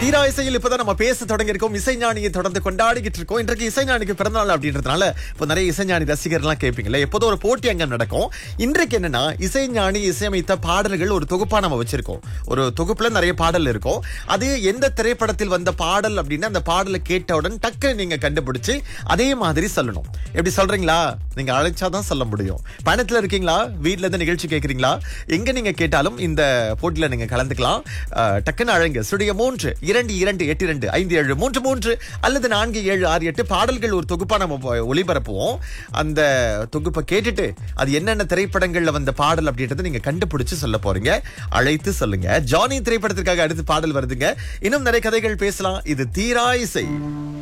தீரா இசையில் இப்பதான் நம்ம பேச தொடங்கி இருக்கோம் இசைஞானியை தொடர்ந்து கொண்டாடிக்கிட்டு இருக்கோம் இன்றைக்கு இசைஞானிக்கு பிறந்தநாள் அப்படின்றதுனால இப்போ நிறைய இசைஞானி ரசிகர்லாம் கேட்பீங்களே எப்போதும் ஒரு போட்டி அங்க நடக்கும் இன்றைக்கு என்னன்னா இசைஞானி இசையமைத்த பாடல்கள் ஒரு தொகுப்பா நம்ம வச்சிருக்கோம் ஒரு தொகுப்புல நிறைய பாடல் இருக்கும் அது எந்த திரைப்படத்தில் வந்த பாடல் அப்படின்னா அந்த பாடலை கேட்டவுடன் டக்கு நீங்க கண்டுபிடிச்சு அதே மாதிரி சொல்லணும் எப்படி சொல்றீங்களா நீங்க அழைச்சாதான் சொல்ல முடியும் பயணத்துல இருக்கீங்களா வீட்ல இருந்து நிகழ்ச்சி கேக்குறீங்களா எங்க நீங்க கேட்டாலும் இந்த போட்டியில நீங்க கலந்துக்கலாம் அஹ், டக்குன்னு அழைங்க சுடிய மூன்று இரண்டு இரண்டு எட்டு இரண்டு ஐந்து ஏழு மூன்று மூன்று அல்லது நான்கு ஏழு ஆறு எட்டு பாடல்கள் ஒரு தொகுப்பா நம்ம ஒ- ஒளிபரப்புவோம் அந்த தொகுப்பை கேட்டுட்டு அது என்னென்ன திரைப்படங்கள்ல வந்த பாடல் அப்படின்றத நீங்க கண்டுபிடிச்சு சொல்ல போறீங்க அழைத்து சொல்லுங்க ஜானி திரைப்படத்திற்காக அடுத்து பாடல் வருதுங்க இன்னும் நிறைய கதைகள் பேசலாம் இது தீரா இசை